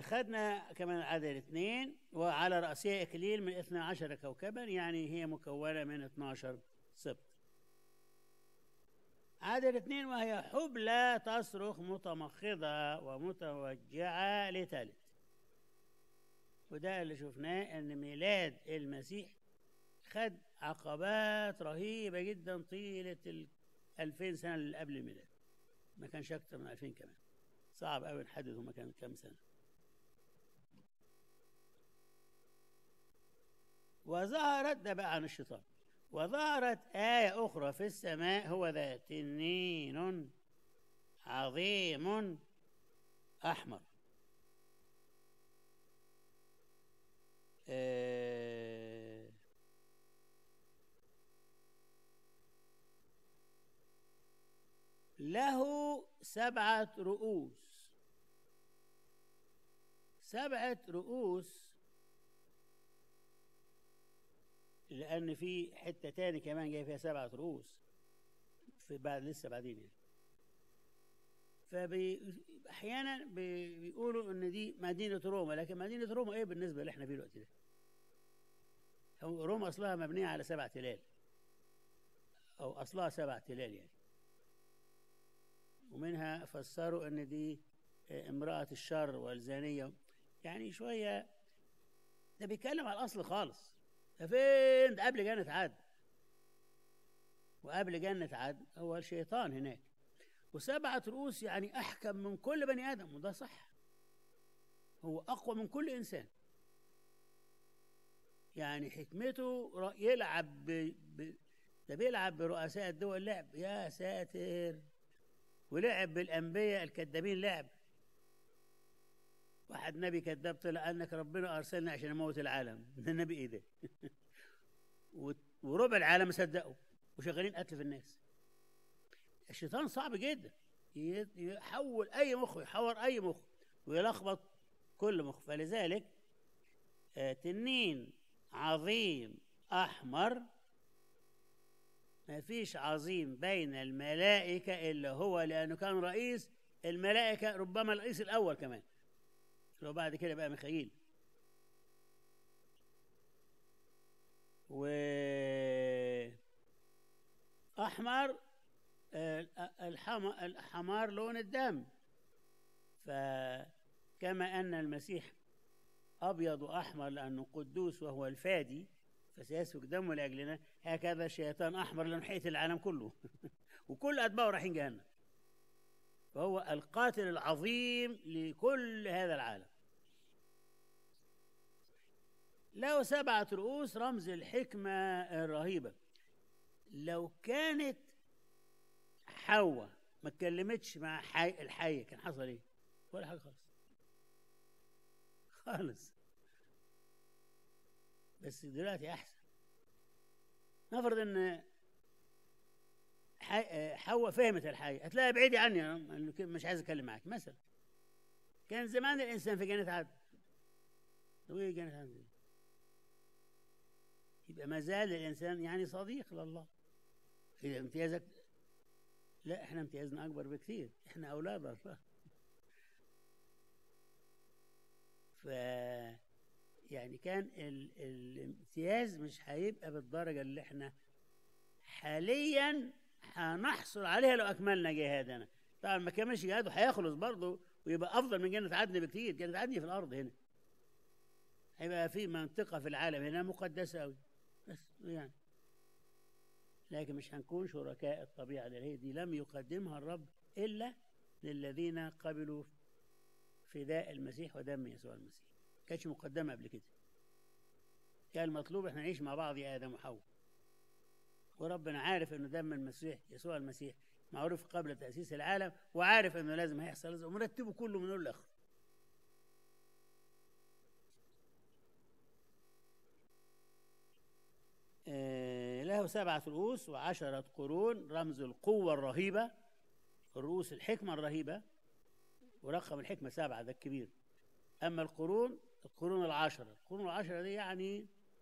خدنا كمان عدد اثنين وعلى رأسها إكليل من اثنى عشر كوكبا يعني هي مكونة من 12 سبط عدد اثنين وهي حبلى تصرخ متمخضة ومتوجعة لتلد وده اللي شفناه ان ميلاد المسيح خد عقبات رهيبة جدا طيلة ال 2000 سنة اللي قبل الميلاد ما كانش أكتر من 2000 كمان صعب قوي نحدد هما كانوا كام سنة وظهرت ده بقى عن الشيطان وظهرت آية أخرى في السماء هو ذا تنين عظيم أحمر آه له سبعة رؤوس سبعة رؤوس لأن في حتة تاني كمان جاي فيها سبعة رؤوس في بعد لسه بعدين يعني فأحيانا بيقولوا إن دي مدينة روما لكن مدينة روما إيه بالنسبة اللي إحنا فيه الوقت ده؟ هو روما أصلها مبنية على سبع تلال أو أصلها سبع تلال يعني ومنها فسروا ان دي امرأة الشر والزانية يعني شوية ده بيتكلم على الأصل خالص ده فين ده قبل جنة عدن وقبل جنة عدن هو الشيطان هناك وسبعة رؤوس يعني أحكم من كل بني آدم وده صح هو أقوى من كل إنسان يعني حكمته يلعب ب... ب... ده بيلعب برؤساء الدول لعب يا ساتر ولعب بالانبياء الكذابين لعب واحد نبي كذاب طلع انك ربنا ارسلني عشان اموت العالم ده النبي ايه ده وربع العالم صدقوا وشغالين قتل في الناس الشيطان صعب جدا يحول اي مخ يحور اي مخ ويلخبط كل مخ فلذلك تنين عظيم احمر ما فيش عظيم بين الملائكة إلا هو لأنه كان رئيس الملائكة ربما الرئيس الأول كمان لو بعد كده بقى ميخائيل و أحمر الحمار لون الدم فكما أن المسيح أبيض وأحمر لأنه قدوس وهو الفادي فسيسفك دمه لاجلنا هكذا الشيطان احمر لنحية العالم كله وكل اتباعه رايحين جهنم فهو القاتل العظيم لكل هذا العالم له سبعة رؤوس رمز الحكمة الرهيبة لو كانت حواء ما اتكلمتش مع حي الحية كان حصل ايه؟ ولا حاجة خالص خالص بس دلوقتي احسن نفرض ان حواء فهمت الحاجه هتلاقيها بعيدة عني مش عايز اتكلم معاك مثلا كان زمان الانسان في جنة عدن وايه جنة عدن يبقى ما زال الانسان يعني صديق لله اذا امتيازك لا احنا امتيازنا اكبر بكثير احنا اولاد الله ف يعني كان ال... الامتياز مش هيبقى بالدرجة اللي احنا حاليا هنحصل عليها لو أكملنا جهادنا طبعا ما كملش جهاده هيخلص برضه ويبقى أفضل من جنة عدن بكتير جنة عدن في الأرض هنا هيبقى في منطقة في العالم هنا مقدسة أوي بس يعني لكن مش هنكون شركاء الطبيعة اللي هي دي لم يقدمها الرب إلا للذين قبلوا فداء المسيح ودم يسوع المسيح كانتش مقدمة قبل كده كان المطلوب احنا نعيش مع بعض يا آدم وحواء وربنا عارف انه دم المسيح يسوع المسيح معروف قبل تأسيس العالم وعارف انه لازم هيحصل ومرتبه كله من اول لاخر آه له سبعة رؤوس وعشرة قرون رمز القوة الرهيبة الرؤوس الحكمة الرهيبة ورقم الحكمة سبعة ده الكبير أما القرون القرون العشرة القرون العشرة دي يعني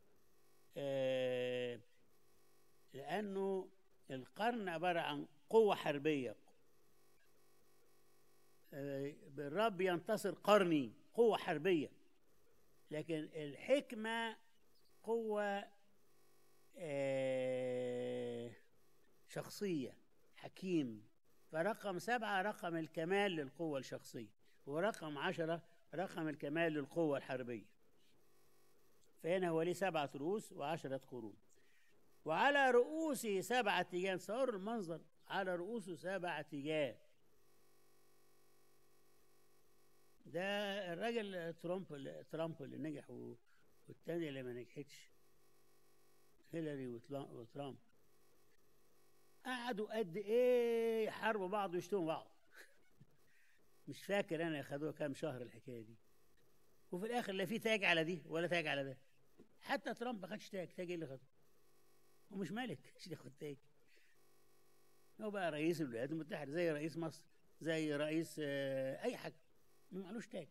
آه لأنه القرن عبارة عن قوة حربية آه الرب ينتصر قرني قوة حربية لكن الحكمة قوة آه، شخصية حكيم فرقم سبعة رقم الكمال للقوة الشخصية ورقم عشرة رقم الكمال للقوة الحربية فهنا هو ليه سبعة رؤوس وعشرة قرون وعلى رؤوسه سبعة تيجان صور المنظر على رؤوسه سبعة تيجان ده الراجل ترامب اللي ترامب اللي نجح و- والتانية اللي ما نجحتش هيلاري وتلا- وترامب قعدوا قد ايه يحاربوا بعض ويشتموا بعض مش فاكر انا خدوها كام شهر الحكايه دي وفي الاخر لا في تاج على دي ولا تاج على ده حتى ترامب ما خدش تاج تاج ايه اللي خده هو مش ملك مش ياخد تاج هو بقى رئيس الولايات المتحده زي رئيس مصر زي رئيس آه، اي حاجه ما معلوش تاج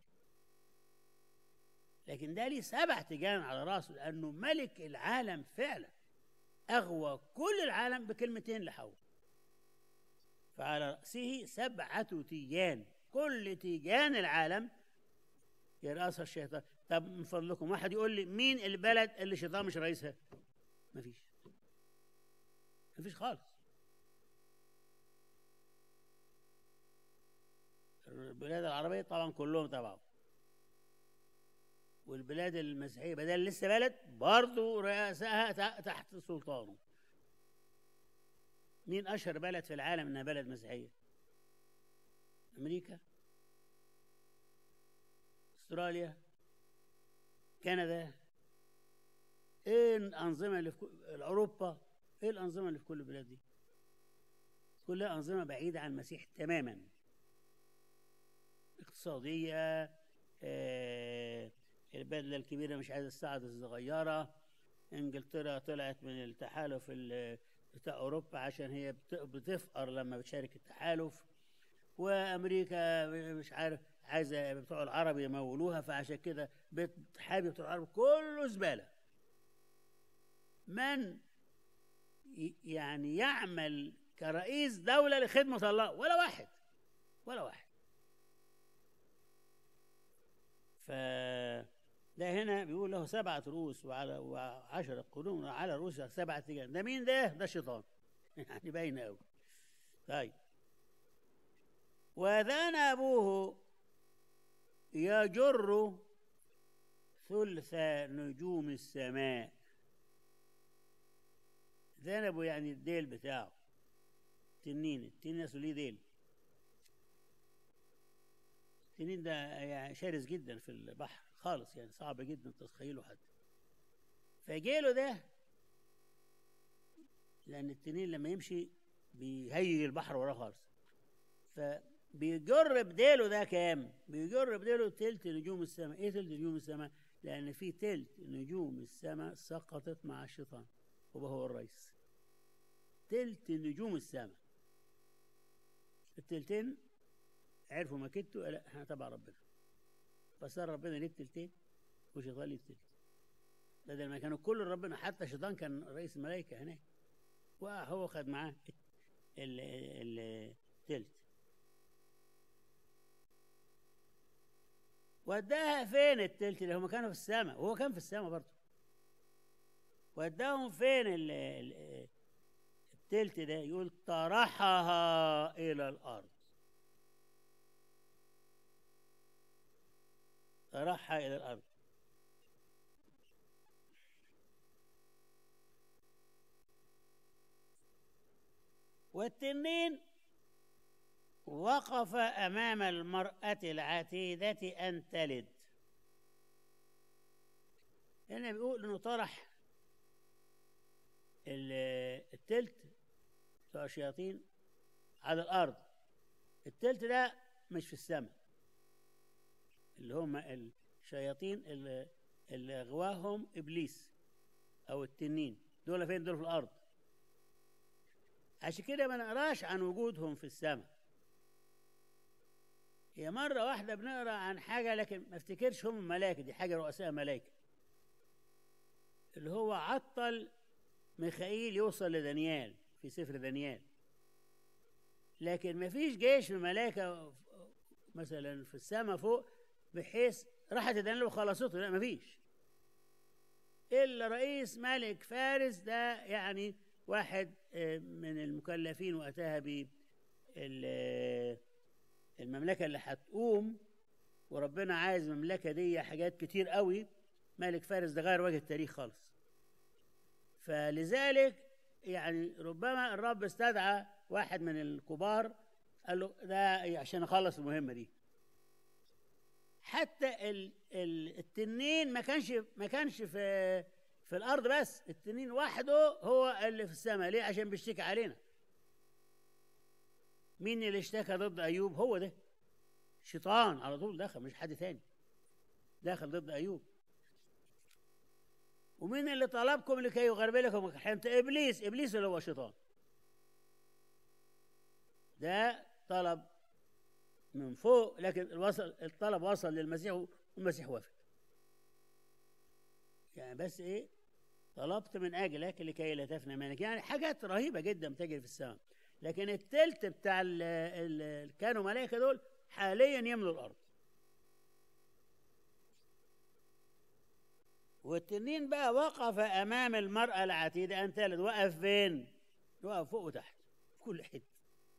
لكن ده ليه سبع تيجان على راسه لانه ملك العالم فعلا اغوى كل العالم بكلمتين لحواء فعلى راسه سبعه تيجان كل تيجان العالم يرأسها الشيطان طب من فضلكم واحد يقول لي مين البلد اللي الشيطان مش رئيسها مفيش مفيش خالص البلاد العربية طبعا كلهم تبعه والبلاد المسيحية بدل لسه بلد برضه رئاسها ت- تحت سلطانه مين أشهر بلد في العالم إنها بلد مسيحية؟ أمريكا استراليا كندا ايه الانظمه اللي في كل- اوروبا ايه الانظمه اللي في كل البلاد دي كلها انظمه بعيده عن المسيح تماما اقتصاديه آه البلده الكبيره مش عايزه تساعد الصغيره انجلترا طلعت من التحالف ال- بتاع اوروبا عشان هي بت- بتفقر لما بتشارك التحالف وامريكا مش عارف عايزه بتوع العرب يمولوها فعشان كده بتحابي بتوع العرب كله زباله من ي- يعني يعمل كرئيس دوله لخدمه الله ولا واحد ولا واحد ف ده هنا بيقول له سبعة رؤوس وعلى وعشرة قرون على رؤوس سبعة تيجان ده مين ده؟ ده الشيطان يعني باين قوي طيب وذنبه يجر ثلث نجوم السماء ذنبه يعني الديل بتاعه تنين التنين نفسه ليه ديل التنين ده يعني شرس جدا في البحر خالص يعني صعب جدا تتخيله حتى فجيله ده لأن التنين لما يمشي بيهيج البحر وراه خالص فبيجر بديله ده كام؟ بيجر بديله تلت نجوم السماء، ايه تلت نجوم السماء؟ لأن في تلت نجوم السماء سقطت مع الشيطان وهو هو الرئيس. تلت نجوم السماء. التلتين عرفوا مكتوا لا احنا تبع ربنا. فصار ربنا ليه التلتين وشيطان ليه التلت. بدل ما كانوا كل ربنا حتى الشيطان كان رئيس الملائكة هناك. وهو خد معاه ال- ال- التلت وداها فين التلت اللي هم كانوا في السماء وهو كان في السماء برضه وداهم فين ال- ال- التلت ده يقول طرحها الى الارض طرحها الى الارض والتنين وقف امام المراه العتيده ان تلد هنا بيقول انه طرح ال- التلت بتوع الشياطين على الارض التلت ده مش في السماء اللي هم الشياطين اللي, اللي غواهم ابليس او التنين دول فين دول في الارض عشان كده ما نقراش عن وجودهم في السماء هي مرة واحدة بنقرا عن حاجة لكن ما افتكرش هم ملائكة دي حاجة رؤساء ملائكة اللي هو عطل ميخائيل يوصل لدانيال في سفر دانيال لكن ما فيش جيش من ملائكة مثلا في السماء فوق بحيث راحت دانيال وخلصته لا مفيش الا رئيس ملك فارس ده يعني واحد آه، من المكلفين وقتها ب ال- المملكه اللي هتقوم وربنا عايز المملكه دي حاجات كتير قوي ملك فارس ده غير وجه التاريخ خالص فلذلك يعني ربما الرب استدعى واحد من الكبار قال له ده عشان اخلص المهمه دي حتى ال ال التنين ما كانش ما كانش في في الارض بس التنين وحده هو اللي في السماء ليه عشان بيشتكي علينا مين اللي اشتكى ضد ايوب هو ده شيطان على طول دخل مش حد تاني دخل ضد ايوب ومين اللي طلبكم لكي يغربلكم حنت ابليس ابليس اللي هو شيطان ده طلب من فوق لكن وصل الطلب وصل للمسيح والمسيح وافق يعني بس ايه طلبت من اجلك لكي لا تفنى منك يعني حاجات رهيبه جدا بتجري في السماء لكن التلت بتاع ال ال كانوا ملائكه دول حاليا يملوا الارض والتنين بقى وقف امام المراه العتيده ان تلد وقف فين؟ وقف فوق وتحت في كل حته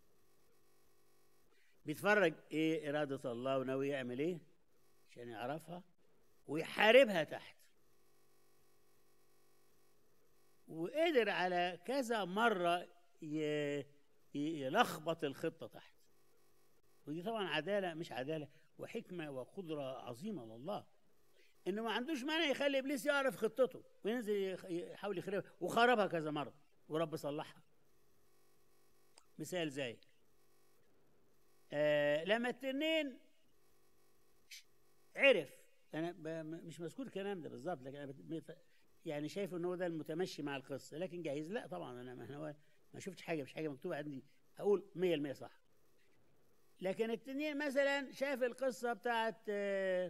بيتفرج ايه اراده الله وناوي يعمل ايه عشان يعرفها ويحاربها تحت وقدر على كذا مره ي- ي- يلخبط الخطه تحت ودي طبعا عداله مش عداله وحكمه وقدره عظيمه لله انه ما عندوش مانع يخلي ابليس يعرف خطته وينزل يخ- يحاول يخربها وخربها كذا مره ورب صلحها مثال زي آه لما التنين عرف انا ب- م- مش مذكور الكلام ده بالظبط لكن انا بت- بت- يعني شايف ان هو ده المتمشي مع القصه لكن جايز لا طبعا انا ما أنا ما شفتش حاجه مش حاجه مكتوبه عندي اقول 100% صح لكن التنين مثلا شاف القصه بتاعت آه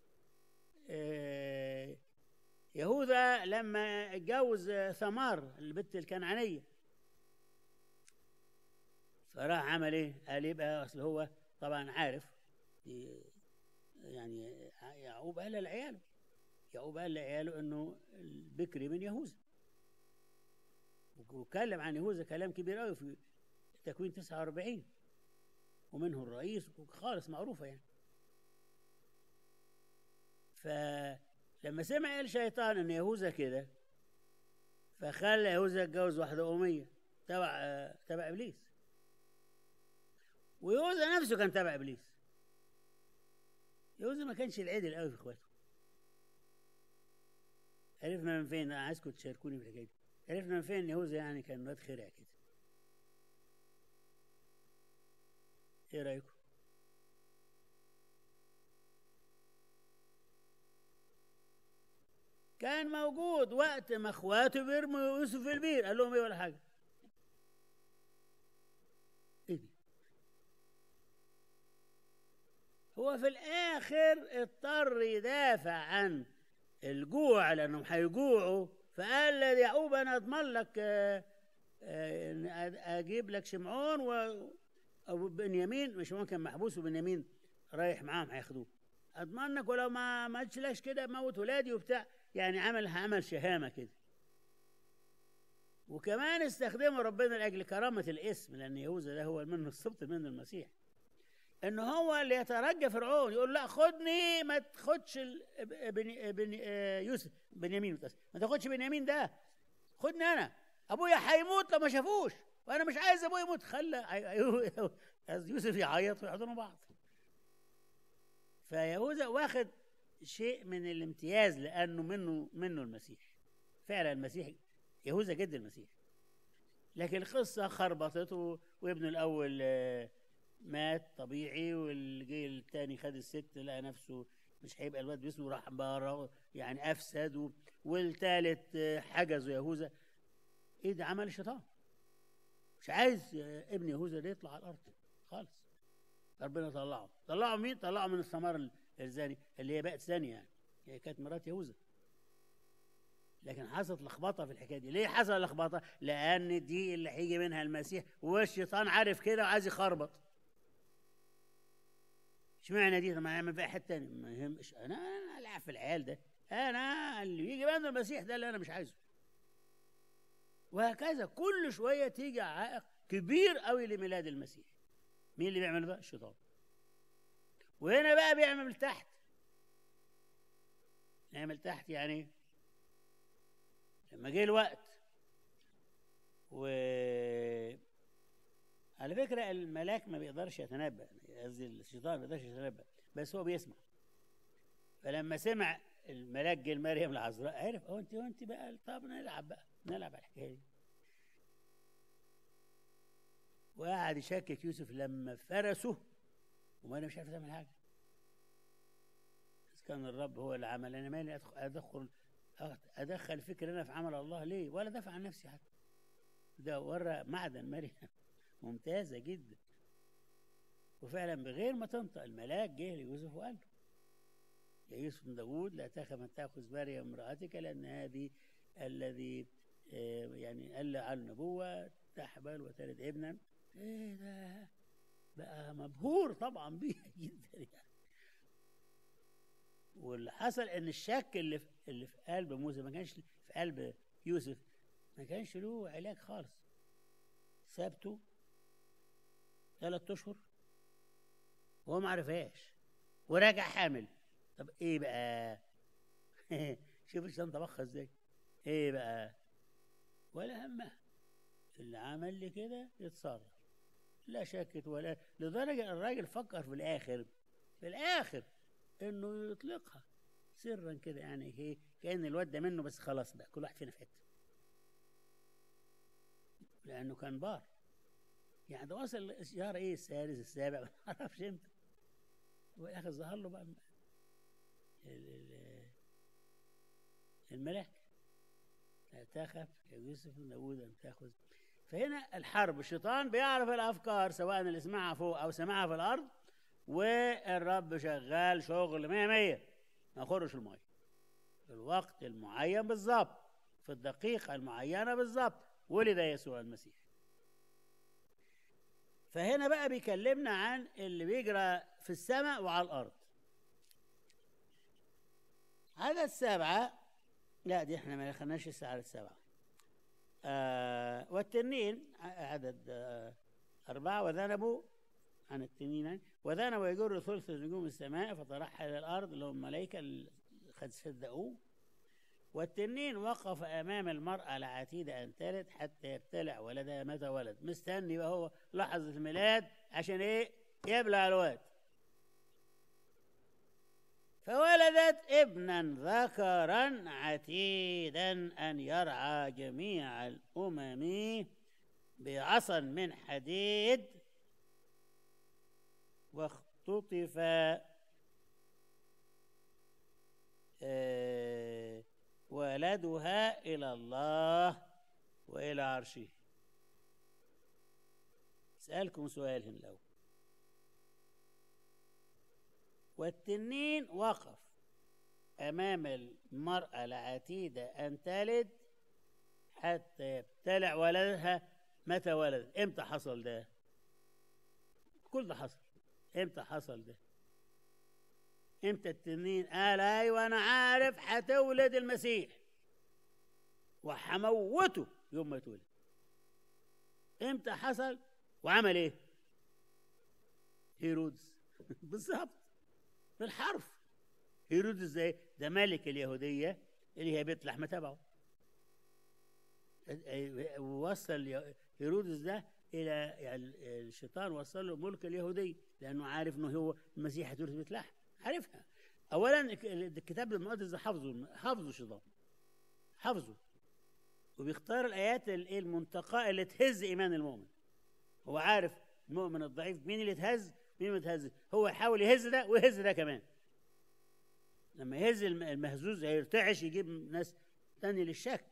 آه يهوذا لما اتجوز آه، ثمار البت الكنعانيه فراح عمل ايه؟ قال يبقى اصل هو طبعا عارف ي- يعني يعقوب قال لعياله يعقوب قال لعياله انه البكري من يهوذا واتكلم عن يهوذا كلام كبير قوي في تكوين 49 ومنه الرئيس خالص معروفه يعني فلما سمع الشيطان ان يهوذا كده فخلى يهوذا يتجوز واحده اميه تبع آه، تبع ابليس ويهوذا نفسه كان تبع ابليس يهوذا ما كانش العدل قوي في اخواته عرفنا من فين انا عايزكم تشاركوني في الحكايه دي عرفنا من فين ان يهوذا يعني كان واد خرع كده ايه رايكم كان موجود وقت ما اخواته بيرموا يوسف في البير قال لهم ايه ولا حاجه ايه دي هو في الاخر اضطر يدافع عن الجوع لانهم هيجوعوا فقال ليعقوب انا اضمن لك آه، آه، إن أ- اجيب لك شمعون و او بنيامين مش كان محبوس وبنيامين رايح معاهم هياخدوه اضمن لك ولو ما ما قالش كده موت ولادي وبتاع يعني عمل عمل شهامه كده وكمان استخدمه ربنا لاجل كرامه الاسم لان يهوذا ده هو منه السبط منه المسيح ان هو اللي يترجى فرعون يقول لا خدني ما تاخدش ال- بن بن آه، يوسف بنيامين متأسف. ما تاخدش بنيامين ده خدني انا ابويا هيموت لو ما شافوش وانا مش عايز ابويا يموت خلى عي- عي- يوسف يعيط ويحضنوا بعض فيهوذا واخد شيء من الامتياز لانه منه منه المسيح فعلا المسيح يهوذا جد المسيح لكن القصه خربطته وابنه الاول آه، مات طبيعي والجيل الثاني خد الست لقى نفسه مش هيبقى الواد باسمه راح بره يعني افسد و- والثالث آه، حجزه يهوذا ايه ده عمل الشيطان مش عايز آه، ابن يهوذا ده يطلع على الارض خالص ربنا طلعه طلعه مين طلعه من الثمار ال- الزاني اللي هي بقت ثانيه يعني هي كانت مرات يهوذا لكن حصلت لخبطه في الحكايه دي ليه حصل لخبطه لان دي اللي هيجي منها المسيح والشيطان عارف كده وعايز يخربط اشمعنى دي طب ما اعمل بقى حته تاني ما يهمش انا انا العب في العيال ده انا اللي يجي بعد المسيح ده اللي انا مش عايزه وهكذا كل شويه تيجي عائق كبير قوي لميلاد المسيح مين اللي بيعمل بقى الشيطان وهنا بقى بيعمل تحت يعمل تحت يعني لما جه الوقت و على فكرة الملاك ما بيقدرش يتنبأ قصدي الشيطان ما بيقدرش يتنبأ بس هو بيسمع فلما سمع الملاك جه لمريم العذراء عرف اه انت وانت بقى طب نلعب بقى نلعب على الحكايه دي وقعد يشكك يوسف لما فرسه وما انا مش عارف تعمل حاجه بس كان الرب هو اللي عمل انا مالي أدخل, ادخل ادخل فكر انا في عمل الله ليه ولا دافع عن نفسي حتى ده ورى معدن مريم ممتازه جدا وفعلا بغير ما تنطق الملاك جه ليوسف وقال له يا يوسف بن داوود لا تخف ان تاخذ مريم امراتك لان هذه الذي آه، يعني قال على النبوه تحبل وتلد ابنا ايه ده بقى مبهور طبعا بيها جدا يعني واللي حصل ان الشك اللي في اللي في قلب موسى ما كانش في قلب يوسف ما كانش له علاج خالص سابته ثلاث اشهر وهو ما عرفهاش وراجع حامل طب ايه بقى شوف الشيطان طبخها ازاي ايه بقى ولا همها اللي عمل لي كده يتصرف لا شكت ولا لدرجة الراجل فكر في الآخر في الآخر إنه يطلقها سرا كده يعني ايه كأن الواد ده منه بس خلاص بقى كل واحد فينا في حتة لأنه كان بار يعني ده وصل الشهر ايه السادس السابع ما اعرفش امتى والاخر ظهر له بقى ال- ال- الملاك لا تخف يا يوسف بن داوود ان تاخذ فهنا الحرب الشيطان بيعرف الافكار سواء اللي سمعها فوق او سمعها في الارض والرب شغال شغل مية مية ما يخرش المية في الوقت المعين بالظبط في الدقيقة المعينة بالظبط ولد يسوع المسيح فهنا بقى بيكلمنا عن اللي بيجرى في السماء وعلى الارض عدد سبعة لا دي احنا ما دخلناش لسه عدد سبعة آه والتنين ع- عدد آه أربعة وذنبوا عن التنين يعني وذنبوا يجر ثلث نجوم السماء فطرحها إلى الأرض اللي هم الملائكة اللي قد صدقوه والتنين وقف أمام المرأة العتيدة أن تلد حتى يبتلع ولدها متى ولد مستني بقى هو لحظة الميلاد عشان إيه يبلع الواد فولدت ابنا ذكرا عتيدا أن يرعى جميع الأمم بعصا من حديد واختطف آه، ولدها إلى الله وإلى عرشه أسألكم سؤال هنا الأول والتنين وقف أمام المرأة العتيدة أن تلد حتى يبتلع ولدها متى ولد امتى حصل ده كل ده حصل امتى حصل ده امتى التنين قال ايوه انا عارف هتولد المسيح وهموته يوم ما يتولد امتى حصل وعمل ايه هيرودس بالظبط بالحرف هيرودس ازاي ده ملك اليهوديه اللي هي بيت لحم تبعه ووصل هيرودس ده الى يعني الشيطان وصل له ملك اليهوديه لانه عارف انه هو المسيح هتورث بيت لحم عارفها اولا الكتاب المقدس ده حافظه حافظه الشيطان حافظه وبيختار الايات المنتقاه اللي تهز ايمان المؤمن هو عارف المؤمن الضعيف مين اللي يتهز مين ما يتهز هو يحاول يهز ده ويهز ده كمان لما يهز المهزوز هيرتعش يجيب ناس تاني للشك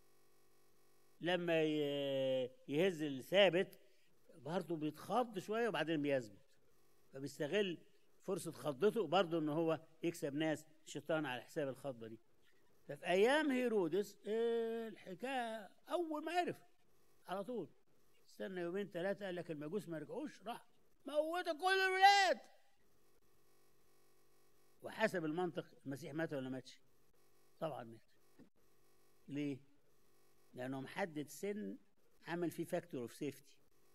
لما يهز الثابت برضه بيتخض شويه وبعدين بيثبت فبيستغل فرصه خضته برضه ان هو يكسب ناس الشيطان على حساب الخضه دي ففي ايام هيرودس الحكايه اول ما عرف على طول استنى يومين ثلاثه قال لك المجوس ما رجعوش راح موت كل الولاد وحسب المنطق المسيح مات ولا ماتش طبعا مات ليه لانه محدد سن عمل فيه فاكتور اوف سيفتي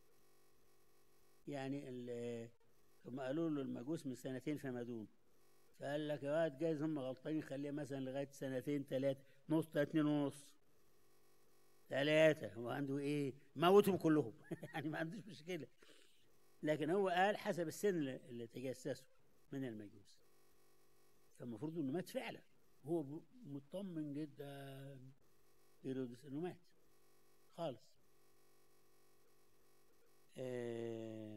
يعني ال- هم قالوا له المجوس من سنتين فما دون فقال لك يا واد جايز هم غلطانين خليها مثلا لغايه سنتين ثلاثه نص ثلاثة اتنين ونص ثلاثة هو عنده ايه؟ موتهم كلهم يعني ما عندوش مشكلة لكن هو قال حسب السن اللي اللي تجسسه من المجوس فالمفروض انه مات فعلا هو ب- مطمن جدا هيرودس انه مات خالص آه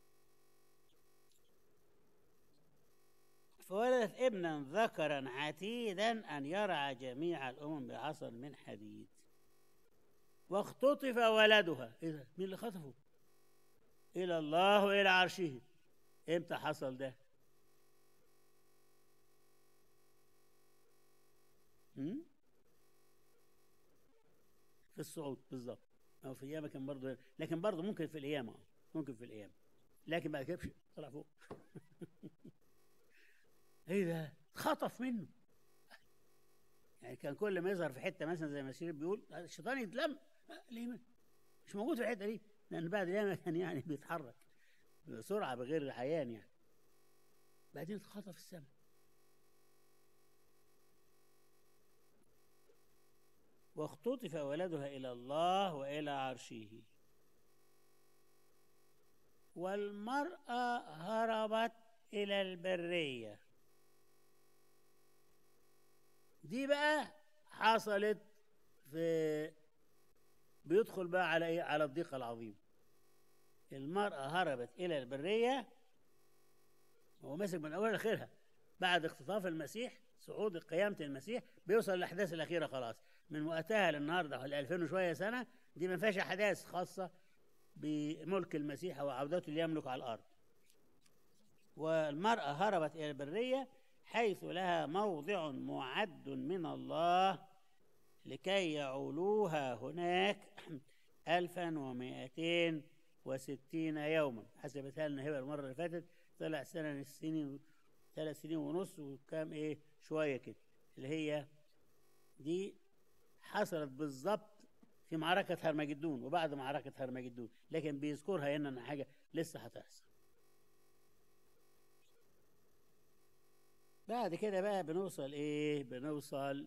فولدت ابنا ذكرا عتيدا ان يرعى جميع الامم بعصا من حديد واختطف ولدها ايه ده مين اللي خطفه الى الله والى عرشه امتى حصل ده هم؟ في الصعود بالظبط او في ايام كان برضه لكن برضه ممكن في الايام اه ممكن في الايام لكن ما ركبش طلع فوق ايه ده اتخطف منه يعني كان كل ما يظهر في حته مثلا زي ما سير بيقول الشيطان يتلم آه، ليه ما- مش موجود في الحته دي لان بعد الايام كان يعني بيتحرك بسرعه بغير عيان يعني بعدين اتخطف السماء واختطف ولدها الى الله والى عرشه والمراه هربت الى البريه دي بقى حصلت في بيدخل بقى على ايه على الضيقه العظيم المراه هربت الى البريه هو ماسك من اولها لاخرها بعد اختطاف المسيح صعود قيامه المسيح بيوصل للاحداث الاخيره خلاص من وقتها للنهارده حوالي 2000 وشويه سنه دي ما فيهاش احداث خاصه بملك المسيح وعودته ليملك على الارض والمراه هربت الى البريه حيث لها موضع معد من الله لكي يعولوها هناك ألفا ومائتين وستين يوما حسبتها لنا هبة المرة اللي فاتت طلع سنة السنين ثلاث سنين ونص وكام ايه شوية كده اللي هي دي حصلت بالظبط في معركة هرمجدون وبعد معركة هرمجدون لكن بيذكرها هنا انها حاجة لسه هتحصل بعد كده بقى بنوصل ايه بنوصل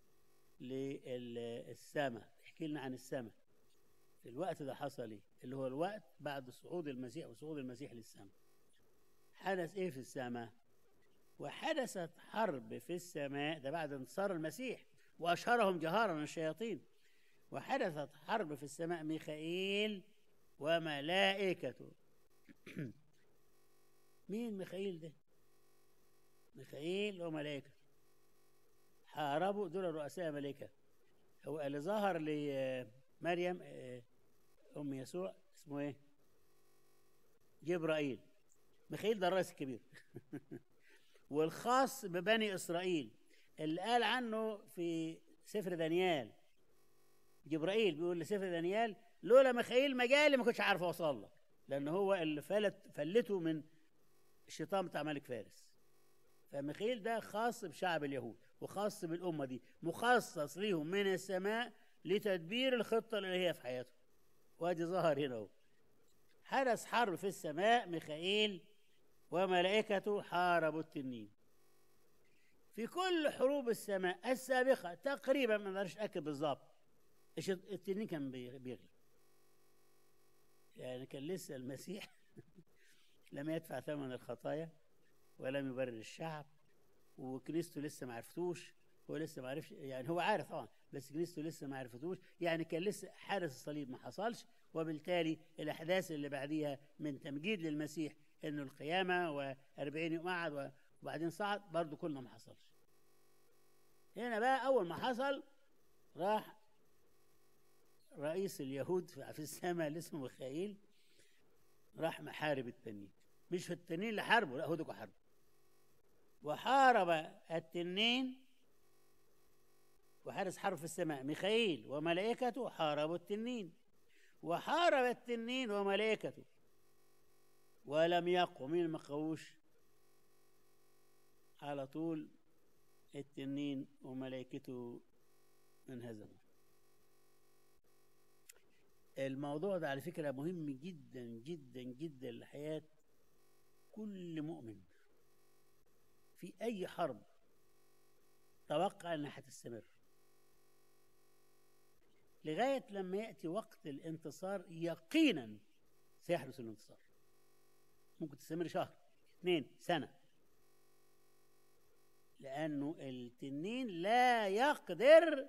للسماء احكي لنا عن السماء في الوقت ده حصل ايه اللي هو الوقت بعد صعود المسيح وصعود المسيح للسماء حدث ايه في السماء وحدثت حرب في السماء ده بعد انتصار المسيح واشهرهم جهارا الشياطين وحدثت حرب في السماء ميخائيل وملائكته مين ميخائيل ده ميخائيل وملائكة حاربوا دول رؤساء ملائكة هو اللي ظهر لمريم آه، أم يسوع اسمه إيه؟ جبرائيل ميخائيل ده الرئيس الكبير والخاص ببني إسرائيل اللي قال عنه في سفر دانيال جبرائيل بيقول لسفر دانيال لولا ميخائيل مجالي ما كنتش عارف اوصل لك لان هو اللي فلت فلته من الشيطان بتاع ملك فارس فميخائيل ده خاص بشعب اليهود وخاص بالأمة دي مخصص ليهم من السماء لتدبير الخطة اللي هي في حياتهم وادي ظهر هنا اهو حدث حرب في السماء ميخائيل وملائكته حاربوا التنين في كل حروب السماء السابقة تقريبا ما نقدرش أكد بالظبط إيش التنين كان بي- بيغلب يعني كان لسه المسيح لم يدفع ثمن الخطايا ولم يبرر الشعب وكنيسته لسه ما عرفتوش هو لسه ما عرفش يعني هو عارف طبعا بس كنيسته لسه ما عرفتوش يعني كان لسه حارس الصليب ما حصلش وبالتالي الاحداث اللي بعديها من تمجيد للمسيح انه القيامه و40 يوم قعد وبعدين صعد برضه كله ما حصلش هنا بقى اول ما حصل راح رئيس اليهود في السماء اللي اسمه ميخائيل راح محارب التنين مش في التنين اللي حاربه لا هو ده حاربه وحارب التنين وحارس حرب في السماء ميخائيل وملائكته حاربوا التنين وحارب التنين وملائكته ولم يقوا مين ما قووش على طول التنين وملائكته انهزموا الموضوع ده على فكرة مهم جدا جدا جدا لحياة كل مؤمن في أي حرب توقع أنها هتستمر لغاية لما يأتي وقت الانتصار يقينا سيحدث الانتصار ممكن تستمر شهر اثنين سنة لأنه التنين لا يقدر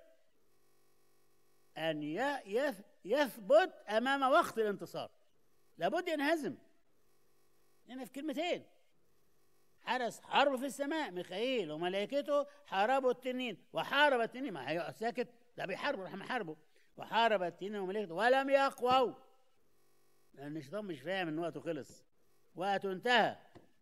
أن يثبت أمام وقت الانتصار لابد ينهزم هنا في كلمتين حرس حرب في السماء ميخائيل وملائكته حاربوا التنين وحارب التنين ما هيقعد ساكت ده بيحاربوا راح محاربه وحارب التنين وملائكته ولم يقووا لأن الشيطان مش فاهم إن وقته خلص وقته انتهى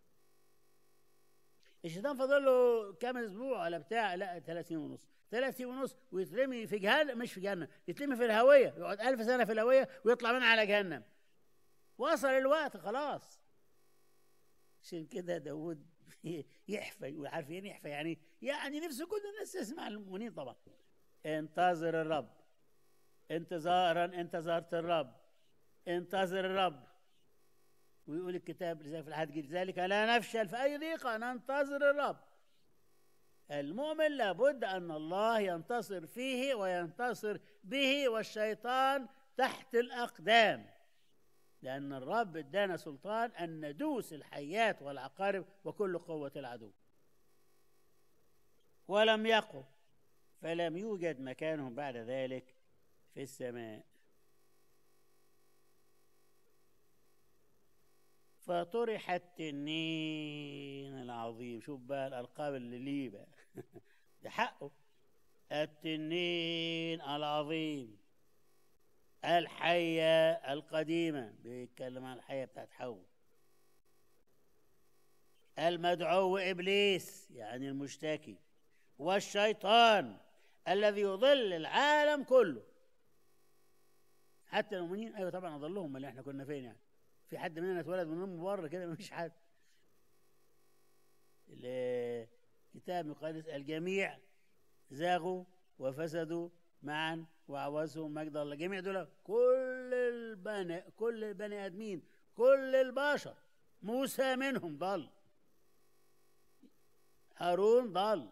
الشيطان فاضل له كام اسبوع ولا بتاع لا ثلاث سنين ونص ثلاث سنين ونص ويترمي في جهنم مش في جهنم يترمي في الهويه يقعد ألف سنه في الهويه ويطلع منها على جهنم وصل الوقت خلاص عشان كده داود يحفى وعارفين يحفى يعني يعني نفسه كل الناس تسمع المؤمنين طبعا انتظر الرب انتظارا انتظرت الرب انتظر الرب ويقول الكتاب في العهد الجديد ذلك لا نفشل في اي ضيقه ننتظر الرب المؤمن لابد ان الله ينتصر فيه وينتصر به والشيطان تحت الاقدام لان الرب ادانا سلطان ان ندوس الحيات والعقارب وكل قوه العدو ولم يقم فلم يوجد مكانهم بعد ذلك في السماء فطرح التنين العظيم شوف بقى الألقاب اللي ليه بقى ده حقه التنين العظيم الحية القديمة بيتكلم عن الحية بتاعت حواء المدعو إبليس يعني المشتكي والشيطان الذي يضل العالم كله حتى المؤمنين ايوه طبعا اضلهم اللي احنا كنا فين يعني في حد مننا اتولد من ام بره كده مفيش حد الكتاب المقدس الجميع زاغوا وفسدوا معا وعوزهم مجد الله جميع دول كل البني كل البني ادمين كل البشر موسى منهم ضل هارون ضل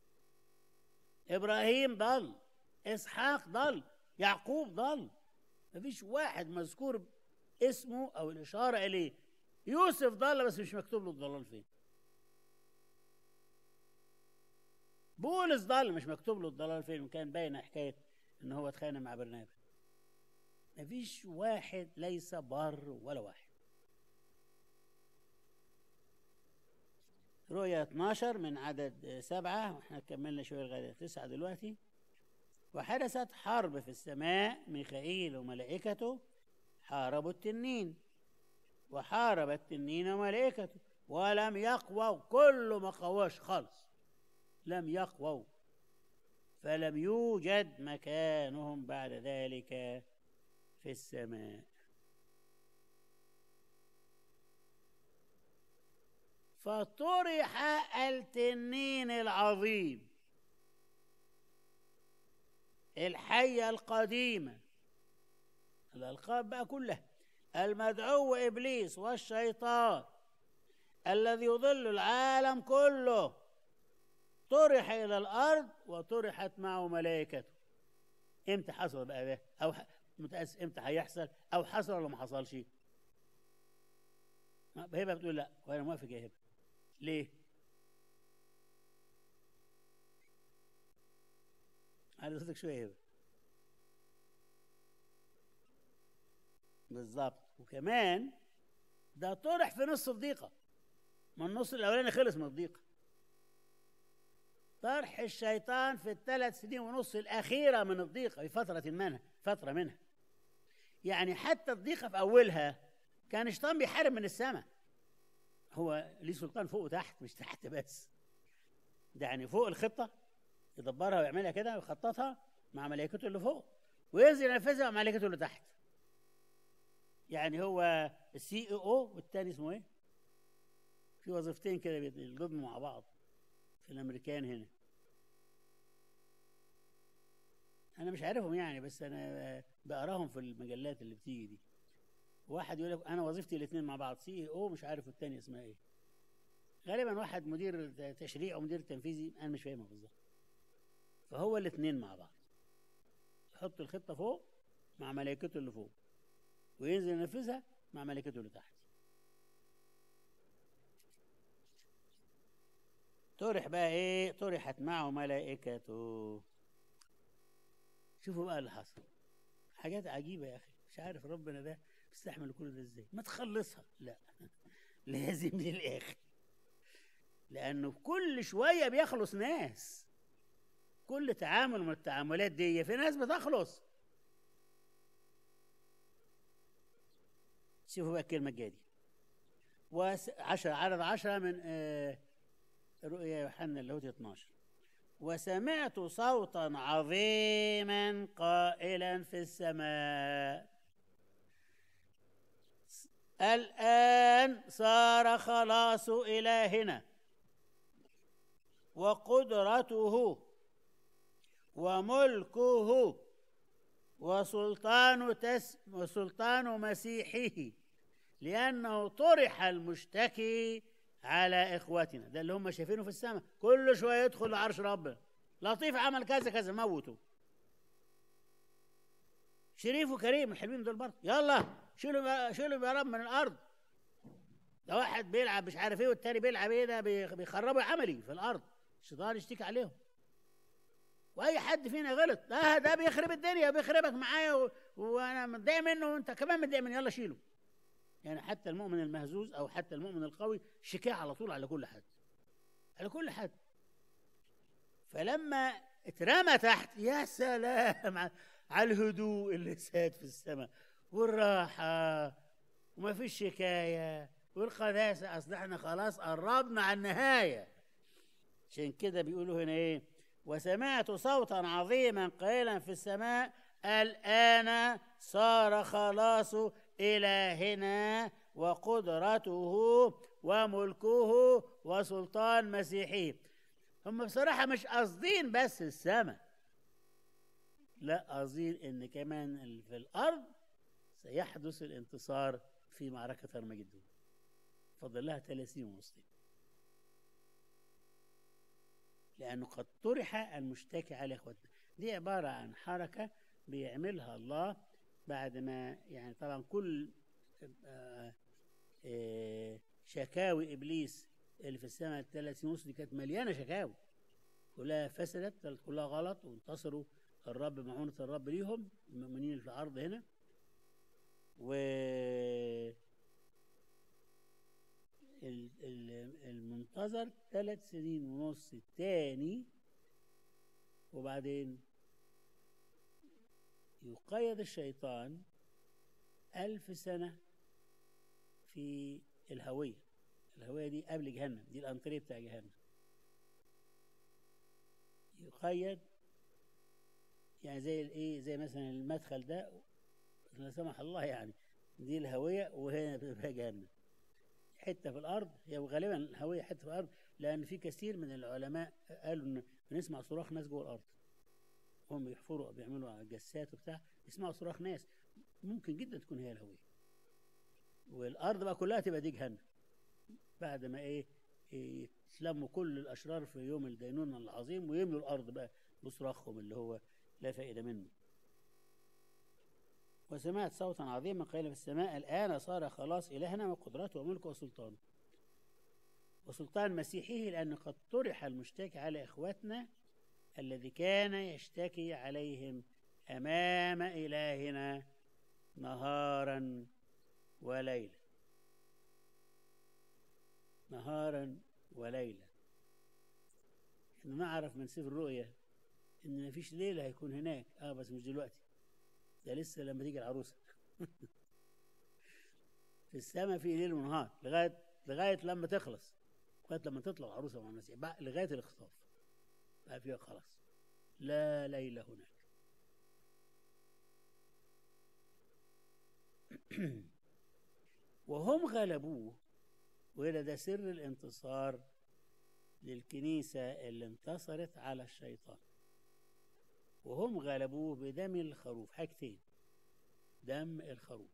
ابراهيم ضل اسحاق ضل يعقوب ضل مفيش واحد مذكور اسمه او الاشاره اليه يوسف ضل بس مش مكتوب له الضلال فين بولس ضل مش مكتوب له الضلال فين وكان باين حكايه ان هو اتخانق مع برنابا مفيش واحد ليس بار ولا واحد رؤية 12 من عدد سبعة واحنا كملنا شوية لغاية تسعة دلوقتي وحدثت حرب في السماء ميخائيل وملائكته حاربوا التنين وحارب التنين وملائكته ولم يقووا كل ما قواش خالص لم يقووا فلم يوجد مكانهم بعد ذلك في السماء فطرح التنين العظيم الحية القديمة الألقاب بقى كلها المدعو إبليس والشيطان الذي يضل العالم كله طرح إلى الأرض وطرحت معه ملائكته إمتى حصل بقى ده أو متأسف إمتى هيحصل أو حصل ولا ما حصلش هبة بتقول لا وأنا موافق يا هبة ليه؟ على صوتك شوية هبة بالظبط وكمان ده طرح في نص الضيقة ما النص الأولاني خلص من الضيقة طرح الشيطان في الثلاث سنين ونص الأخيرة من الضيقة في فترة منها فترة منها يعني حتى الضيقة في أولها كان الشيطان بيحارب من السماء هو ليه سلطان فوق وتحت مش تحت بس ده يعني فوق الخطة يدبرها ويعملها كده ويخططها مع ملائكته اللي فوق وينزل ينفذها مع ملائكته اللي تحت يعني هو السي او او والتاني اسمه ايه؟ في وظيفتين كده بيضموا مع بعض في الامريكان هنا انا مش عارفهم يعني بس انا بقراهم في المجلات اللي بتيجي دي واحد يقول لك انا وظيفتي الاثنين مع بعض سي او مش عارف الثاني اسمها ايه غالبا واحد مدير تشريع ومدير تنفيذي انا مش فاهمها بالظبط فهو الاثنين مع بعض يحط الخطه فوق مع ملائكته اللي فوق وينزل ينفذها مع ملائكته اللي تحت طرح بقى ايه طرحت معه ملائكته شوفوا بقى اللي حصل حاجات عجيبة يا أخي مش عارف ربنا ده بيستحمل كل ده ازاي ما تخلصها لا لازم للآخر لأنه كل شوية بيخلص ناس كل تعامل من التعاملات دي في ناس بتخلص شوفوا بقى الكلمة الجاية دي وعشرة عدد عشرة من آه رؤيا يوحنا اللاهوتي 12 وسمعت صوتا عظيما قائلا في السماء الآن صار خلاص إلهنا وقدرته وملكه وسلطان تس وسلطان مسيحه لأنه طرح المشتكي على إخوتنا ده اللي هم شايفينه في السماء كل شوية يدخل لعرش ربنا لطيف عمل كذا كذا موته شريف وكريم الحلوين دول برضه يلا شيلوا شيلوا يا رب من الأرض ده واحد بيلعب مش عارف ايه والتاني بيلعب ايه ده بيخربوا عملي في الأرض الشيطان يشتكي عليهم واي حد فينا غلط ده ده بيخرب الدنيا بيخربك معايا و... وانا متضايق منه وانت كمان متضايق منه يلا شيله يعني حتى المؤمن المهزوز او حتى المؤمن القوي شكاه على طول على كل حد على كل حد فلما اترمى تحت يا سلام على الهدوء اللي ساد في السماء والراحة وما فيش شكاية والقداسة أصل احنا خلاص قربنا على النهاية عشان كده بيقولوا هنا ايه وسمعت صوتا عظيما قائلا في السماء الآن صار خلاص إلهنا وقدرته وملكه وسلطان مسيحي هم بصراحة مش قاصدين بس السماء لا قاصدين ان كمان في الارض سيحدث الانتصار في معركة أرمجدون فضل لها 30 مسلم لأنه قد طرح المشتكي على إخوتنا دي عبارة عن حركة بيعملها الله بعد ما يعني طبعا كل آه آه شكاوي ابليس اللي في السماء الثلاث ونص دي كانت مليانه شكاوي كلها فسدت كلها غلط وانتصروا الرب معونة الرب ليهم المؤمنين اللي في الارض هنا و المنتظر ثلاث سنين ونص الثاني وبعدين يقيد الشيطان ألف سنة في الهوية الهوية دي قبل جهنم دي الأنطريه بتاع جهنم يقيد يعني زي الايه زي مثلا المدخل ده لا سمح الله يعني دي الهوية وهنا بتبقى جهنم حتة في الأرض هي غالبا الهوية حتة في الأرض لأن في كثير من العلماء قالوا إن بنسمع صراخ ناس جوه الأرض هم بيحفروا بيعملوا جسات وبتاع يسمعوا صراخ ناس ممكن جدا تكون هي الهوية والأرض بقى كلها تبقى دي جهنم بعد ما إيه يتلموا كل الأشرار في يوم الدينون العظيم ويملوا الأرض بقى بصراخهم اللي هو لا فائدة منه وسمعت صوتا عظيما قيل في السماء الآن صار خلاص إلهنا وقدرته وملكه وسلطانه وسلطان مسيحه لأن قد طرح المشتكي على إخوتنا الذي كان يشتكي عليهم أمام إلهنا نهارا وليلا نهارا وليلا احنا نعرف من سفر الرؤيا ان مفيش ليله هيكون هناك اه بس مش دلوقتي ده لسه لما تيجي العروسه في السماء في ليل ونهار لغايه لغايه لما تخلص لغايه لما تطلع العروسه مع المسيح لغايه الاخطاف بقى فيها خلاص لا ليل هناك وهم غلبوه وإلى ده سر الانتصار للكنيسة اللي انتصرت على الشيطان وهم غلبوه بدم الخروف حاجتين دم الخروف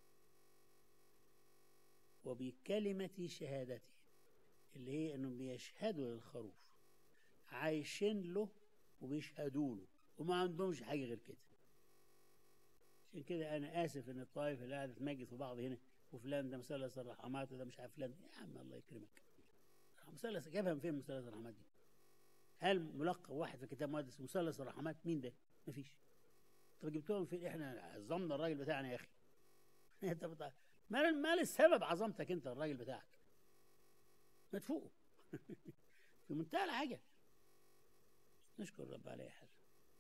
وبكلمة شهادته اللي هي انهم بيشهدوا للخروف عايشين له وبيشهدوا له وما عندهمش حاجة غير كده عشان كده انا اسف ان الطائف اللي قاعده تمجد في بعض هنا وفلان ده مثلث الرحمات وده مش عارف فلان يا عم الله يكرمك مثلث جابها من فين مثلث الرحمات دي؟ هل ملقب واحد في كتاب مقدس مثلث الرحمات مين ده؟ مفيش طب جبتوها من فين؟ احنا عظمنا الراجل بتاعنا يا اخي انت بتاع ما ما السبب عظمتك انت الراجل بتاعك؟ ما تفوقه في منتهى العجب نشكر رب على اي حاجه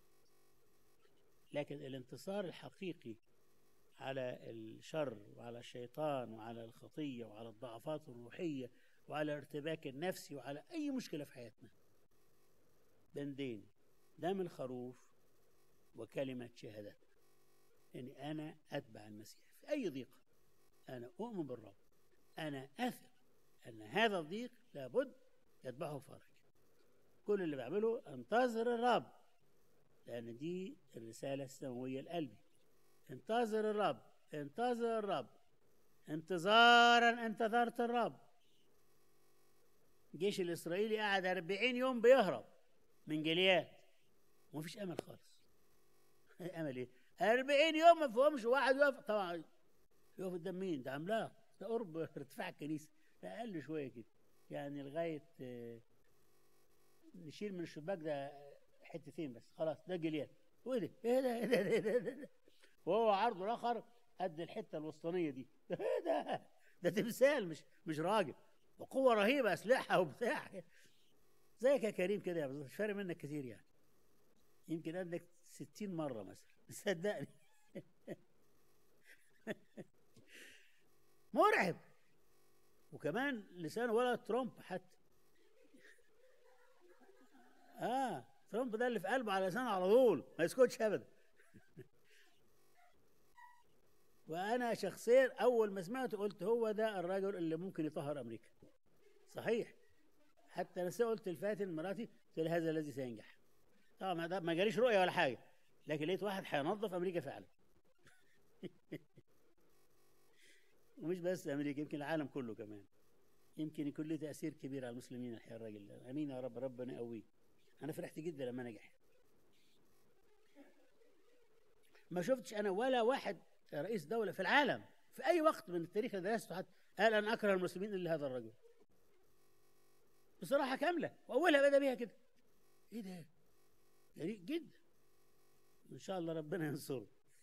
لكن الانتصار الحقيقي على الشر وعلى الشيطان وعلى الخطيه وعلى الضعفات الروحيه وعلى الارتباك النفسي وعلى اي مشكله في حياتنا بندين دم الخروف وكلمه شهادتنا يعني انا اتبع المسيح في اي ضيقه انا اؤمن بالرب انا اثق ان هذا الضيق لابد يتبعه فرج كل اللي بعمله انتظر الرب لان دي الرساله السماويه لقلبي انتظر الرب انتظر الرب انتظارا انتظرت الرب الجيش الاسرائيلي قعد 40 يوم بيهرب من جليات ومفيش امل خالص امل ايه 40 يوم ما فيهمش واحد يقف طبعا يقف قدام مين ده عملاق ده قرب ارتفاع الكنيسه ده اقل شويه كده يعني لغايه آه، نشيل من الشباك ده حتتين بس خلاص ده جليات وايه ده ايه ده ايه ده ايه ده, إيه ده؟ وهو عرضه الاخر قد الحته الوسطانيه دي ايه ده ده تمثال مش مش راجل وقوه رهيبه اسلحه وبتاع زيك يا كريم كده يا بالظبط مش فارق منك كتير يعني يمكن قدك 60 مره مثلا صدقني مرعب وكمان لسانه ولا ترامب حتى اه ترامب ده اللي في قلبه على لسانه على طول ما يسكتش ابدا وانا شخصيا اول ما سمعته قلت هو ده الرجل اللي ممكن يطهر امريكا صحيح حتى انا قلت الفاتن مراتي قلت لها هذا الذي سينجح طبعا ما ده- ما جاليش رؤيه ولا حاجه لكن لقيت واحد هينظف امريكا فعلا ومش بس امريكا يمكن العالم كله كمان يمكن يكون له تاثير كبير على المسلمين الحقيقه الراجل ده امين يا رب ربنا يقويه انا فرحت جدا لما نجح ما شفتش انا ولا واحد رئيس دوله في العالم في اي وقت من التاريخ اللي درسته حتى قال انا اكره المسلمين الا هذا الرجل بصراحه كامله واولها بدا بيها كده ايه ده جريء جدا ان شاء الله ربنا ينصره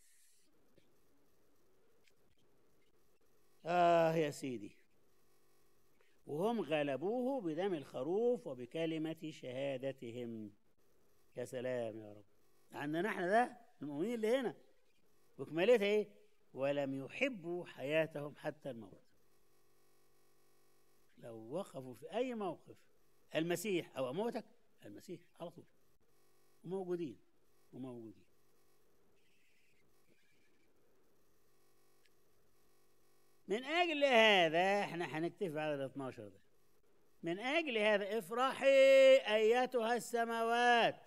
آه يا سيدي وهم غلبوه بدم الخروف وبكلمة شهادتهم يا سلام يا رب عندنا احنا ده المؤمنين اللي هنا وكمالتها ايه ولم يحبوا حياتهم حتى الموت لو وقفوا في اي موقف المسيح او اموتك المسيح على طول وموجودين وموجودين من اجل هذا احنا هنكتفي على ال 12 ده من اجل هذا افرحي ايتها السماوات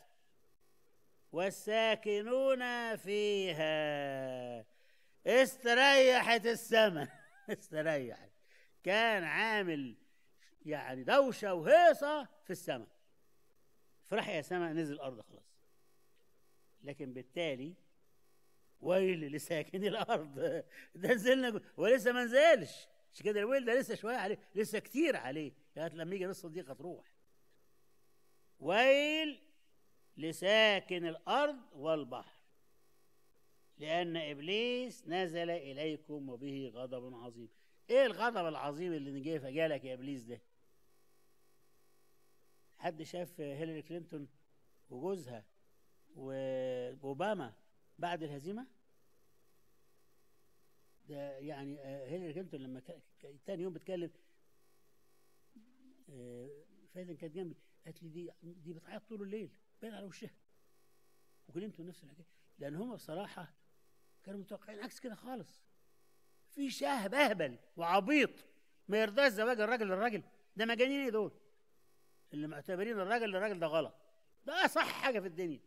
والساكنون فيها استريحت السماء استريحت كان عامل يعني دوشه وهيصه في السماء افرحي يا سماء نزل الارض خلاص لكن بالتالي ويل لساكن الارض ده نزلنا جو- ولسه ما نزلش مش كده الويل ده لسه شويه عليه لسه كتير عليه لغايه لما يجي نص الضيقه تروح ويل لساكن الارض والبحر لان ابليس نزل اليكم وبه غضب عظيم ايه الغضب العظيم اللي جه فجالك يا ابليس ده حد شاف هيلاري كلينتون وجوزها واوباما بعد الهزيمه ده يعني آه، هيلاري كلينتون لما كا- كا- تاني يوم بتكلم آه، فايدن كانت جنبي قالت لي دي دي بتعيط طول الليل باين على وشها وكلمته نفس الحكايه لان هم بصراحه كانوا متوقعين عكس كده خالص في شاه اهبل وعبيط ما يرضاش زواج الراجل للراجل ده مجانين إيه دول اللي معتبرين الراجل الراجل ده غلط ده اصح حاجه في الدنيا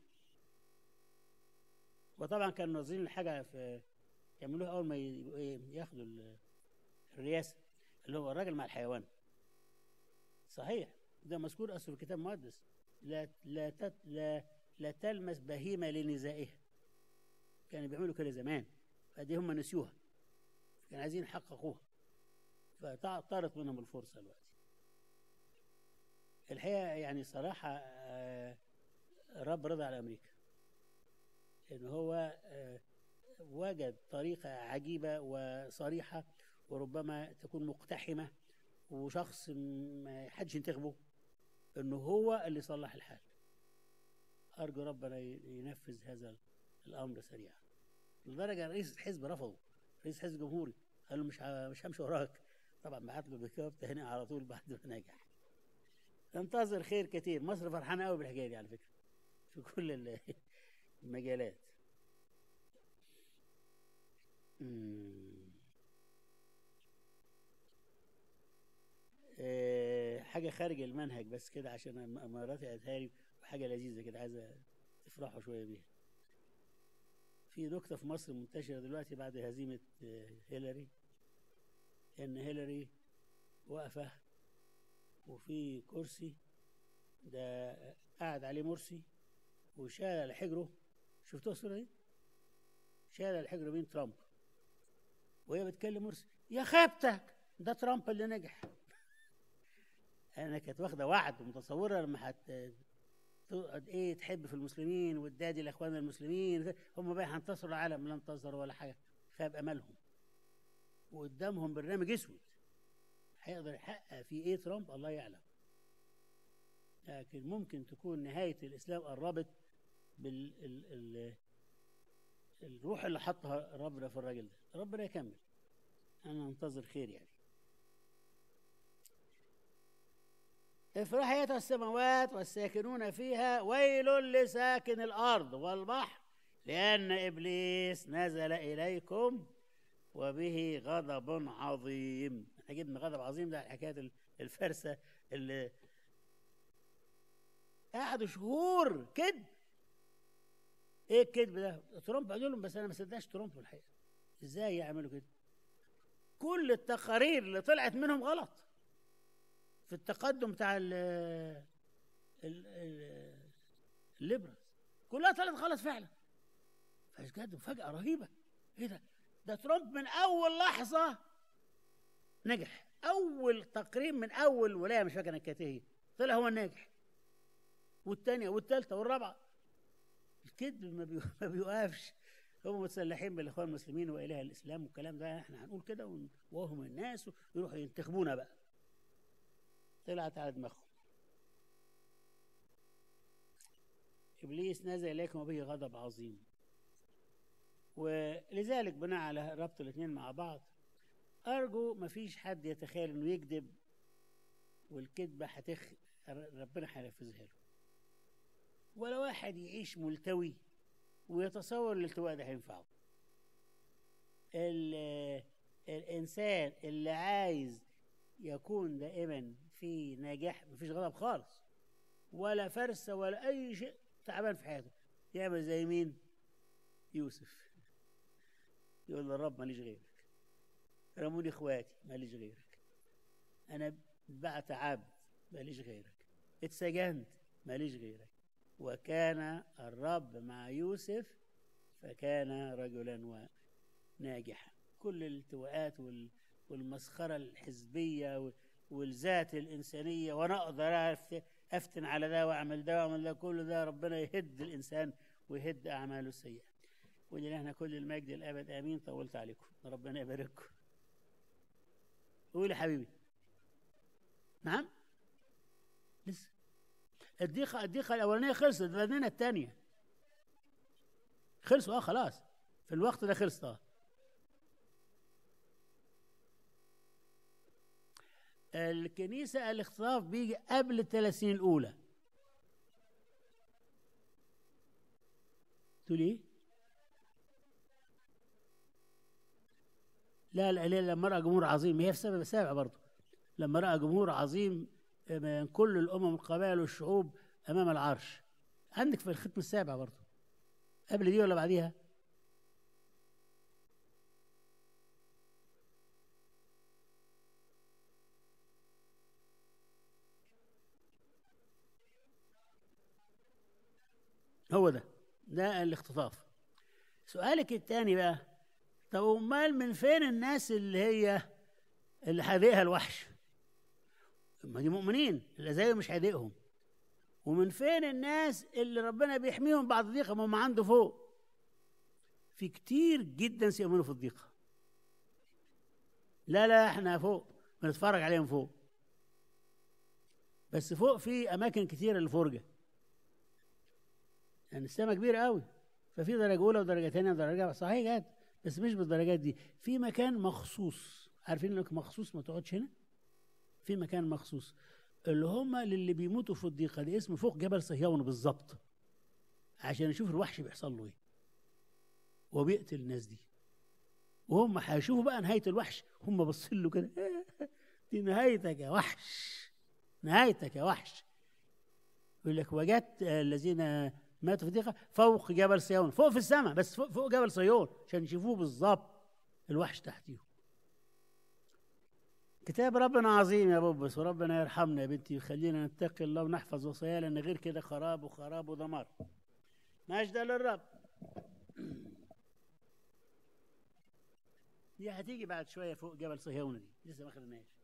وطبعا كانوا ناظرين الحاجه في يعملوها اول ما يبقوا ايه ياخدوا ال- الرئاسه اللي هو الراجل مع الحيوان صحيح ده مذكور اصلا في الكتاب المقدس لا لا تت لا لا تلمس بهيمه لنزائها كانوا بيعملوا كده زمان فدي هم نسيوها كانوا عايزين يحققوها فطارت منهم الفرصه دلوقتي الحقيقه يعني صراحه آه، رب رضى على امريكا ان هو آه، وجد طريقه عجيبه وصريحه وربما تكون مقتحمه وشخص ما حدش ينتخبه انه هو اللي يصلح الحال ارجو ربنا ي- ينفذ هذا الامر سريعا لدرجه رئيس الحزب رفضه رئيس حزب جمهوري قال له مش ه- مش همشي وراك طبعا بعت له بكاب تهنئه على طول بعد ما نجح ننتظر خير كتير مصر فرحانه قوي بالحكايه دي على فكره في كل ال- المجالات مم. آه، حاجة خارج المنهج بس كده عشان م- مراتي قالتها لي وحاجة لذيذة كده عايزة تفرحوا شوية بيها في نكتة في مصر منتشرة دلوقتي بعد هزيمة آه، هيلاري إن هيلاري واقفة وفي كرسي ده قاعد عليه مرسي وشال على حجره شفتوا الصورة دي؟ شال على حجره مين ترامب وهي بتكلم مرسي يا خيبتك ده ترامب اللي نجح انا كانت واخده وعد ومتصوره لما هت تقعد ايه تحب في المسلمين وتدادي لاخواننا المسلمين هم بقى هينتصروا العالم لا انتصروا ولا حاجه خاب املهم وقدامهم برنامج اسود هيقدر يحقق فيه ايه ترامب الله يعلم لكن ممكن تكون نهايه الاسلام قربت بال ال ال الروح اللي حطها ربنا في الراجل ده ربنا يكمل انا انتظر خير يعني افرحي ايتها السماوات والساكنون فيها ويل لساكن الارض والبحر لان ابليس نزل اليكم وبه غضب عظيم احنا جبنا غضب عظيم ده حكايه الفرسه اللي قعدوا شهور كذب ايه الكذب ده ترامب قالوا لهم بس انا ما صدقش ترامب الحقيقه ازاي يعملوا كده كل التقارير اللي طلعت منهم غلط في التقدم بتاع ال ال ال الليبرالز كلها طلعت غلط فعلا فكانت مفاجأة رهيبة ايه ده ده ترامب من أول لحظة نجح أول تقرير من أول ولاية مش فاكر أنا كانت ايه طلع هو الناجح والثانية والثالثة والرابعة الكذب ما, بي... ما بيوقفش هم متسلحين بالاخوان المسلمين واله الاسلام والكلام ده احنا هنقول كده وهم الناس ويروحوا ينتخبونا بقى طلعت على دماغهم ابليس نزل اليكم وبه غضب عظيم ولذلك بناء على ربط الاثنين مع بعض ارجو ما فيش حد يتخيل انه يكذب والكذبه هتخ ربنا هينفذها له ولا واحد يعيش ملتوي ويتصور الالتواء ده هينفعه الانسان اللي عايز يكون دائما في نجاح مفيش غضب خالص ولا فرسة ولا أي شيء تعبان في حياته يعمل زي مين؟ يوسف يقول للرب ماليش غيرك رموني اخواتي ماليش غيرك أنا بعت عبد ماليش غيرك اتسجنت ماليش غيرك وكان الرب مع يوسف فكان رجلا ناجحا كل الالتواءات والمسخرة الحزبية والذات الإنسانية وأنا أقدر أفتن على ده وأعمل ده وأعمل ده كل ده ربنا يهد الإنسان ويهد أعماله السيئة ولله كل المجد الأبد آمين طولت عليكم ربنا يبارككم قول يا حبيبي نعم لسه الدقيقة الدقيقة الأولانية خلصت بدنا الثانية خلصوا اه خلاص في الوقت ده خلصت اه الكنيسة الاختطاف بيجي قبل الثلاثين الأولى تقول إيه؟ لا لا لا لما رأى جمهور عظيم هي في سبب سابع برضه لما رأى جمهور عظيم من كل الامم القبائل والشعوب امام العرش عندك في الختم السابع برضه قبل دي ولا بعديها هو ده ده الاختطاف سؤالك الثاني بقى طب امال من فين الناس اللي هي اللي هيضايقها الوحش ما دي مؤمنين الازايا مش هيضايقهم ومن فين الناس اللي ربنا بيحميهم بعد ضيقه ما هم عنده فوق في كتير جدا سيؤمنوا في الضيقه لا لا احنا فوق بنتفرج عليهم فوق بس فوق في اماكن كتيره للفرجه يعني السماء كبيره قوي ففي درجه اولى ودرجه ثانيه ودرجه صحيح جد بس مش بالدرجات دي في مكان مخصوص عارفين انك مخصوص ما تقعدش هنا في مكان مخصوص اللي هم للي بيموتوا في الضيقه دي اسمه فوق جبل صهيون بالظبط عشان يشوف الوحش بيحصل له ايه وهو بيقتل الناس دي وهم هيشوفوا بقى نهايه الوحش هم باصين له كده دي نهايتك يا وحش نهايتك يا وحش يقول لك وجدت الذين ماتوا في ضيقه فوق جبل صهيون فوق في السماء بس فوق, فوق جبل صهيون عشان يشوفوه بالظبط الوحش تحتيهم كتاب ربنا عظيم يا بوبس وربنا يرحمنا يا بنتي ويخلينا نتقي الله ونحفظ وصاياه لان غير كده خراب وخراب ودمار مجد للرب دي هتيجي بعد شويه فوق جبل صهيون دي لسه ما خدناش